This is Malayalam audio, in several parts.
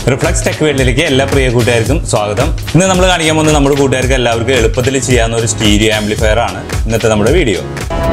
റിഫ്ലക്സ് ടെക് വേൾഡിലേക്ക് എല്ലാ പ്രിയ കൂട്ടുകാർക്കും സ്വാഗതം ഇന്ന് നമ്മൾ കാണിക്കാൻ പോകുന്നത് നമ്മുടെ കൂട്ടുകാർക്ക് എല്ലാവർക്കും എളുപ്പത്തിൽ ചെയ്യാവുന്ന ഒരു സ്റ്റീരിയോ ആംപ്ലിഫയർ ആണ് ഇന്നത്തെ നമ്മുടെ വീഡിയോ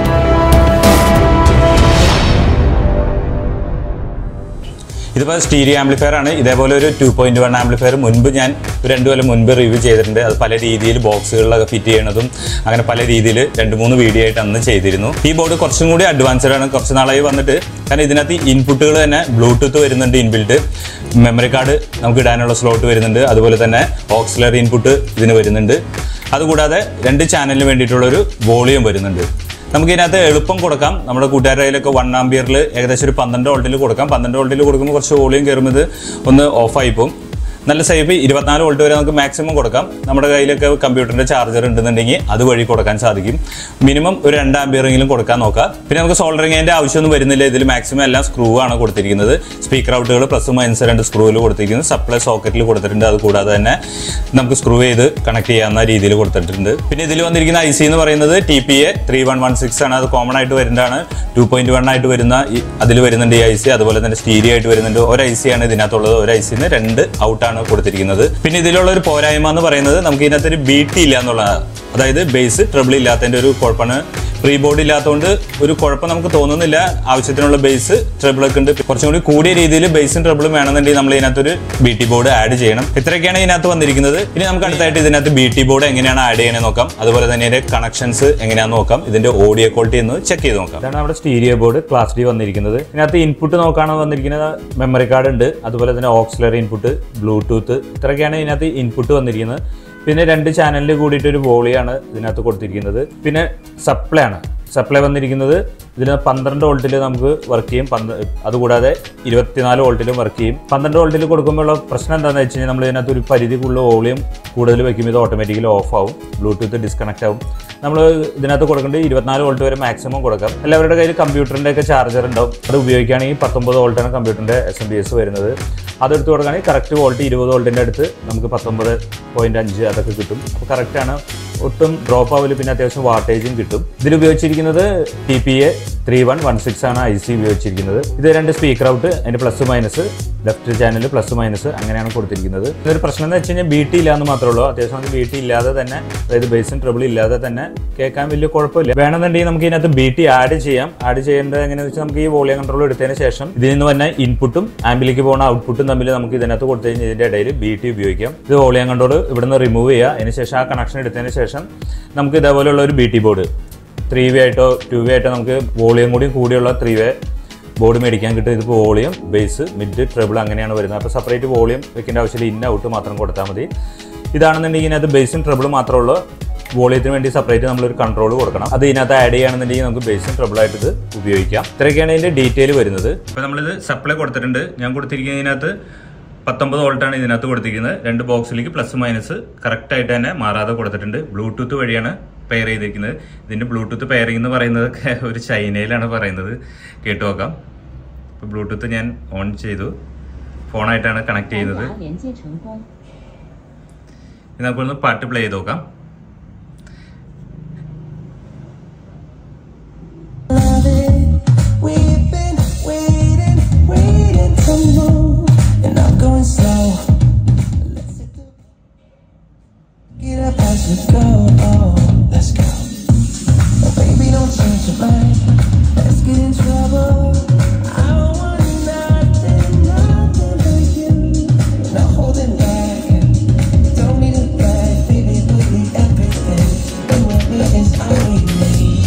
ഇതിപ്പോൾ സ്റ്റീരിയോ ആംപ്ലിഫയർ ആണ് ഇതേപോലെ ഒരു ടു പോയിന്റ് വൺ ആംപ്ലിഫയർ മുൻപ് ഞാൻ ഒരു രണ്ട് കൊല്ലം മുൻപ് റിവ്യൂ ചെയ്തിട്ടുണ്ട് അത് പല രീതിയിൽ ബോക്സുകളിലൊക്കെ ഫിറ്റ് ചെയ്യണതും അങ്ങനെ പല രീതിയിൽ രണ്ട് മൂന്ന് വീഡിയോ ആയിട്ട് അന്ന് ചെയ്തിരുന്നു ഈ ബോർഡ് കുറച്ചും കൂടി അഡ്വാൻസ്ഡ് ആണ് കുറച്ച് നാളായി വന്നിട്ട് കാരണം ഇതിനകത്ത് ഇൻപുട്ടുകൾ തന്നെ ബ്ലൂടൂത്ത് വരുന്നുണ്ട് ഇൻബിൽറ്റ് മെമ്മറി കാർഡ് നമുക്ക് ഇടാനുള്ള സ്ലോട്ട് വരുന്നുണ്ട് അതുപോലെ തന്നെ ഓക്സിലറി ഇൻപുട്ട് ഇതിന് വരുന്നുണ്ട് അതുകൂടാതെ രണ്ട് ചാനലിന് വേണ്ടിയിട്ടുള്ള ഒരു വോളിയം വരുന്നുണ്ട് നമുക്ക് ഇതിനകത്ത് എളുപ്പം കൊടുക്കാം നമ്മുടെ കൂട്ടുകാരുടെ കയ്യിലൊക്കെ വൺ ആംബിയറിൽ ഏകദേശം ഒരു പന്ത്രണ്ട് വോൾട്ടിൽ കൊടുക്കാം പന്ത്രണ്ട് വോൾട്ടിൽ കൊടുക്കുമ്പോൾ കുറച്ച് വോളിയം കയറുമ്പോൾ ഇത് ഒന്ന് ഓഫായി പോകും നല്ല സേഫ് ഇരുപത്തിനാല് വോൾട്ട് വരെ നമുക്ക് മാക്സിമം കൊടുക്കാം നമ്മുടെ കയ്യിലൊക്കെ കമ്പ്യൂട്ടറിന്റെ ചാർജർ ഉണ്ടെന്നുണ്ടെങ്കിൽ അതുവഴി കൊടുക്കാൻ സാധിക്കും മിനിമം ഒരു രണ്ട് ആംബിയറെങ്കിലും കൊടുക്കാൻ നോക്കാം പിന്നെ നമുക്ക് സോൾഡറിങ്ങിന്റെ ആവശ്യമൊന്നും വരുന്നില്ല ഇതിൽ മാക്സിമം എല്ലാം സ്ക്രൂ ആണ് കൊടുത്തിരിക്കുന്നത് സ്പീക്കർ ഔട്ടുകൾ പ്ലസ് മൈനസ് രണ്ട് സ്ക്രൂവിൽ കൊടുത്തിരിക്കുന്നത് സപ്ലൈ സോക്കറ്റിൽ കൊടുത്തിട്ടുണ്ട് അത് കൂടാതെ തന്നെ നമുക്ക് സ്ക്രൂ ചെയ്ത് കണക്ട് ചെയ്യാവുന്ന രീതിയിൽ കൊടുത്തിട്ടുണ്ട് പിന്നെ ഇതിൽ വന്നിരിക്കുന്ന ഐ സി എന്ന് പറയുന്നത് T P A three one one six ആണ് അത് കോമൺ ആയിട്ട് വരുന്നതാണ് ടു പോയിന്റ് വൺ ആയിട്ട് വരുന്ന അതിൽ വരുന്നുണ്ട് ഈ ഐ സി അതുപോലെ തന്നെ സ്റ്റീരിയോ ആയിട്ട് വരുന്നുണ്ട് ഒരു ഐ സി ആണ് ഇതിനകത്തുള്ളത് ഒരു ഐ സിന്ന് രണ്ട് ഔട്ടാണ് കൊടുത്തിരിക്കുന്നത് പിന്നെ ഇതിലുള്ള ഒരു പോരായ്മ എന്ന് പറയുന്നത് നമുക്ക് ഇതിനകത്ത് ഒരു ബീറ്റ് ഇല്ല എന്നുള്ളതാണ് അതായത് ബേസ് ട്രബിൾ ഇല്ലാത്തതിന്റെ ഒരു കുഴപ്പമാണ് പ്രീ ബോർഡ് ഇല്ലാത്തതുകൊണ്ട് ഒരു കുഴപ്പം നമുക്ക് തോന്നുന്നില്ല ആവശ്യത്തിനുള്ള ബേസ് ട്രബിൾ ഒക്കെ ഉണ്ട് കുറച്ചും കൂടി കൂടിയ രീതിയിൽ ബേസും ട്രബിളും വേണമെന്നുണ്ടെങ്കിൽ നമ്മൾ ഇതിനകത്തൊരു ബി ടി ബോർഡ് ആഡ് ചെയ്യണം ഇത്രയൊക്കെയാണ് ഇതിനകത്ത് വന്നിരിക്കുന്നത് ഇനി നമുക്ക് അടുത്തായിട്ട് ഇതിനകത്ത് ബി ടി ബോർഡ് എങ്ങനെയാണ് ആഡ് ചെയ്യണേ നോക്കാം അതുപോലെ തന്നെ ഇതിന്റെ കണക്ഷൻസ് എങ്ങനെയാണെന്ന് നോക്കാം ഇതിന്റെ ഓഡിയോ ക്വാളിറ്റി ഒന്ന് ചെക്ക് ചെയ്ത് നോക്കാം ഇതാണ് നമ്മുടെ സ്റ്റീരിയോ ബോർഡ് ക്ലാസ് ഡി വന്നിരിക്കുന്നത് ഇതിനകത്ത് ഇൻപുട്ട് നോക്കുകയാണെന്ന് വന്നിരിക്കുന്നത് മെമ്മറി കാർഡ് ഉണ്ട് അതുപോലെ തന്നെ ഓക്സിലറി ഇൻപുട്ട് ബ്ലൂടൂത്ത് ഇത്രയൊക്കെയാണ് ഇതിനകത്ത് ഇൻപുട്ട് വന്നിരിക്കുന്നത് പിന്നെ രണ്ട് ചാനലിൽ കൂടിയിട്ട് ഒരു വോളിയാണ് ഇതിനകത്ത് കൊടുത്തിരിക്കുന്നത് പിന്നെ സപ്ലൈ ആണ് സപ്ലൈ വന്നിരിക്കുന്നത് ഇതിന് പന്ത്രണ്ട് വോൾട്ടിൽ നമുക്ക് വർക്ക് ചെയ്യും പന്ത് അതുകൂടാതെ ഇരുപത്തിനാല് വോൾട്ടിലും വർക്ക് ചെയ്യും പന്ത്രണ്ട് വോൾട്ടിൽ കൊടുക്കുമ്പോഴുള്ള പ്രശ്നം എന്താണെന്ന് വെച്ച് കഴിഞ്ഞാൽ നമ്മൾ ഇതിനകത്ത് ഒരു പരിധിക്കുള്ള വോളിയം കൂടുതൽ വയ്ക്കുമ്പോൾ ഇത് ഓട്ടോമാറ്റിക്കലി ഓഫ് ആവും ബ്ലൂടൂത്ത് ഡിസ്കണക്ട് ആവും നമ്മൾ ഇതിനകത്ത് കൊടുക്കേണ്ടത് ഇരുപത്തിനാല് വോൾട്ട് വരെ മാക്സിമം കൊടുക്കാം എല്ലാവരുടെ കയ്യിൽ കമ്പ്യൂട്ടറിൻ്റെ ഒക്കെ ചാർജർ ഉണ്ടാവും അത് ഉപയോഗിക്കുകയാണെങ്കിൽ പത്തൊമ്പത് വോൾട്ടാണ് കമ്പ്യൂട്ടറിൻ്റെ എസ് എം ബി എസ് വരുന്നത് അതെടുത്ത് കൊടുക്കുകയാണെങ്കിൽ കറക്റ്റ് വോൾട്ട് ഇരുപത് വോൾട്ടിൻ്റെ അടുത്ത് നമുക്ക് പത്തൊമ്പത് പോയിന്റ് അഞ്ച് അതൊക്കെ കിട്ടും അപ്പോൾ കറക്റ്റാണ് ഒട്ടും ഡ്രോപ്പ് ആവില്ല പിന്നെ അത്യാവശ്യം വാട്ടേജും കിട്ടും ഇതിൽ ഉപയോഗിച്ചിരിക്കുന്നത് T P A three one one six ആണ് ഐ സി ഉപയോഗിച്ചിരിക്കുന്നത് ഇത് രണ്ട് സ്പീക്കർ ഔട്ട് അതിന്റെ plus minus left channel plus minus അങ്ങനെയാണ് കൊടുത്തിരിക്കുന്നത് ഇതൊരു പ്രശ്നം എന്ന് വെച്ച് കഴിഞ്ഞാൽ ബി ടി ഇല്ലാന്ന് മാത്രമേ ഉള്ളൂ അത്യാവശ്യം നമുക്ക് ബി ടി ഇല്ലാതെ തന്നെ അതായത് ബേസും ട്രബിൾ ഇല്ലാതെ തന്നെ കേൾക്കാൻ വലിയ കുഴപ്പമില്ല വേണമെന്നുണ്ടെങ്കിൽ നമുക്ക് ഇതിനകത്ത് ബി ടി ആഡ് ചെയ്യാം ആഡ് ചെയ്യേണ്ടത് എങ്ങനെയാണെന്ന് വെച്ചാൽ നമുക്ക് ഈ വോളിയം കൺട്രോൾ എടുത്തതിന് ശേഷം ഇതിൽ നിന്ന് തന്നെ ഇൻപുട്ടും ആംബിലേക്ക് പോകുന്ന ഔട്ട്പുട്ടും തമ്മിൽ നമുക്ക് ഇതിനകത്ത് കൊടുത്തു കഴിഞ്ഞാൽ ഇതിന്റെ ഇടയിൽ ബി ടി ഉപയോഗിക്കാം ഇത് വോളിയം കൺട്രോൾ ഇവിടുന്ന് റിമൂവ് ചെയ്യുക അതിന് ശേഷം ആ കണക്ഷൻ എടുത്തതിന് ശേഷം നമുക്ക് ഇതേപോലെയുള്ള ഒരു B T board three way ആയിട്ടോ ടു വേ ആയിട്ടോ നമുക്ക് വോളിയം കൂടി കൂടിയുള്ള ത്രീ വേ ബോർഡ് മേടിക്കാൻ കിട്ടും ഇതിപ്പോൾ വോളിയം ബേസ് മിഡ് ട്രിബിൾ അങ്ങനെയാണ് വരുന്നത് അപ്പോൾ സെപ്പറേറ്റ് വോളിയം വെക്കേണ്ട ആവശ്യമില്ല ഇന്ന ഔട്ട് മാത്രം കൊടുത്താൽ മതി ഇതാണെന്നുണ്ടെങ്കിൽ ഇതിനകത്ത് ബേസും ട്രിബിളും മാത്രമേ ഉള്ളൂ വോളിയത്തിന് വേണ്ടി സെപ്പറേറ്റ് നമ്മളൊരു കൺട്രോൾ കൊടുക്കണം അത് ഇതിനകത്ത് ആഡ് ചെയ്യുകയാണെന്നുണ്ടെങ്കിൽ നമുക്ക് ബേസും ട്രിബിളായിട്ട് ഇത് ഉപയോഗിക്കാം ഇത്രയൊക്കെയാണ് ഇതിൻ്റെ ഡീറ്റെയിൽ വരുന്നത് അപ്പോൾ നമ്മളിത് സപ്ലൈ കൊടുത്തിട്ടുണ്ട് ഞാൻ കൊടുത്തിരിക്കുന്നതിനകത്ത് പത്തൊമ്പത് വോൾട്ടാണ് ഇതിനകത്ത് കൊടുത്തിരിക്കുന്നത് രണ്ട് ബോക്സിലേക്ക് പ്ലസ് മൈനസ് കറക്റ്റ് ആയിട്ട് തന്നെ മാറാതെ കൊടുത്തിട്ടുണ്ട് ബ്ലൂടൂത്ത് വഴിയാണ് പെയർ ചെയ്തിരിക്കുന്നത് ഇതിന്റെ ബ്ലൂടൂത്ത് പെയറിംഗ് എന്ന് പറയുന്നതൊക്കെ ഒരു ചൈനയിലാണ് പറയുന്നത് കേട്ടു നോക്കാം ഇപ്പോൾ ബ്ലൂടൂത്ത് ഞാൻ ഓൺ ചെയ്തു ഫോണായിട്ടാണ് കണക്ട് ചെയ്യുന്നത് 蓝牙连接成功。 ഇനി നമുക്കൊന്ന് പാട്ട് പ്ലേ ചെയ്ത് നോക്കാം We've been waiting, waiting to move, and I'm going slow. Let's hit the- get up as we go. Oh, let's go. Oh, baby, don't change your mind. Let's get in trouble. I want nothing, nothing but you. No holding back. Don't need a brag, baby, we'll be everything. You and me is all we need.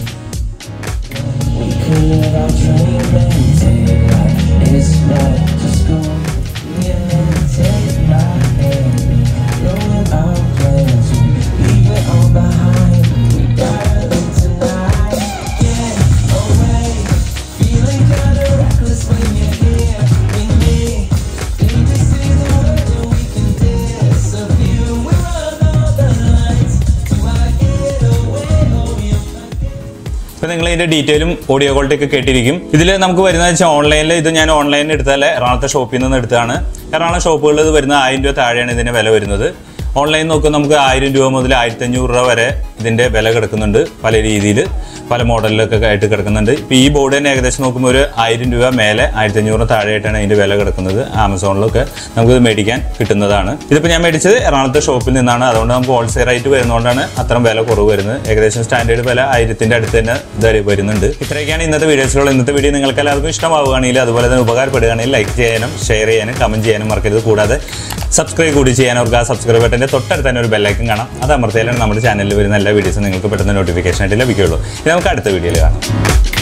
We could live our dream and daylight. It's not just go yeah, and take my hand. Knowing our plans, leave it all behind. We gotta live tonight. Get away. Feeling kinda reckless when you're here with me. Need to see the world and we can disappear. We run all the lights. Do I get away? Oh, you ഇപ്പൊ നിങ്ങൾ ഇതിന്റെ ഡീറ്റെയിലും ഓഡിയോ ക്വാളിറ്റി ഒക്കെ കേട്ടിരിക്കും ഇതിൽ നമുക്ക് വരുന്നത് വെച്ചാൽ ഓൺലൈനിൽ ഇത് ഞാൻ ഓൺലൈനിൽ എടുത്താൽ എറണാകുളത്തെ ഷോപ്പിൽ നിന്ന് എടുത്തതാണ് എറണാകുളം ഷോപ്പുകളിൽ ഇത് വരുന്നത് ആയിരം രൂപ താഴെയാണ് ഇതിന്റെ വില വരുന്നത് ഓൺലൈൻ നോക്കുമ്പോൾ നമുക്ക് ആയിരം രൂപ മുതൽ ആയിരത്തി അഞ്ഞൂറ് രൂപ വരെ ഇതിൻ്റെ വില കിടക്കുന്നുണ്ട് പല രീതിയിൽ പല മോഡലിലൊക്കെ ആയിട്ട് കിടക്കുന്നുണ്ട് ഇപ്പോൾ ഈ ബോർഡ് തന്നെ ഏകദേശം നോക്കുമ്പോൾ ഒരു ആയിരം രൂപ മേലെ ആയിരത്തി അഞ്ഞൂറിന് താഴെയായിട്ടാണ് ഇതിൻ്റെ വില കിടക്കുന്നത് ആമസോണിലൊക്കെ നമുക്കിത് മേടിക്കാൻ കിട്ടുന്നതാണ് ഇതിപ്പോൾ ഞാൻ മേടിച്ചത് എറണാകുളത്തെ ഷോപ്പിൽ നിന്നാണ് അതുകൊണ്ട് നമുക്ക് ഹോൾസെയിൽ ആയിട്ട് വരുന്നതുകൊണ്ടാണ് അത്രയും വില കുറവ് വരുന്നത് ഏകദേശം സ്റ്റാൻഡേർഡ് വില ആയിരത്തിൻ്റെ അടുത്ത് തന്നെ ഇത് വരുന്നുണ്ട് ഇത്രയൊക്കെയാണ് ഇന്നത്തെ വീഡിയോസിലുള്ള ഇന്നത്തെ വീഡിയോ നിങ്ങൾക്ക് എല്ലാവർക്കും ഇഷ്ടമാവുകയാണെങ്കിൽ അതുപോലെ തന്നെ ഉപകാരപ്പെടുകയാണെങ്കിൽ ലൈക്ക് ചെയ്യാനും ഷെയർ ചെയ്യാനും കമൻറ്റ് ചെയ്യാനും മറക്കരുത് കൂടാതെ സബ്സ്ക്രൈബ് കൂടി ചെയ്യാൻ അവർക്ക് ആ സബ്സ്ക്രൈബ് ബട്ടൻ്റെ തൊട്ടടുത്ത് തന്നെ ഒരു ബെല്ലൈക്കൻ കാണാം അത് അമർത്തിയാലാണ് നമ്മുടെ ചാനലിൽ വരുന്ന എല്ലാ വീഡിയോസും നിങ്ങൾക്ക് പെട്ടെന്ന് നോട്ടിഫിക്കേഷൻ ആയിട്ട് ലഭിക്കുകയുള്ളൂ ഇനി നമുക്ക് അടുത്ത വീഡിയോയിൽ കാണാം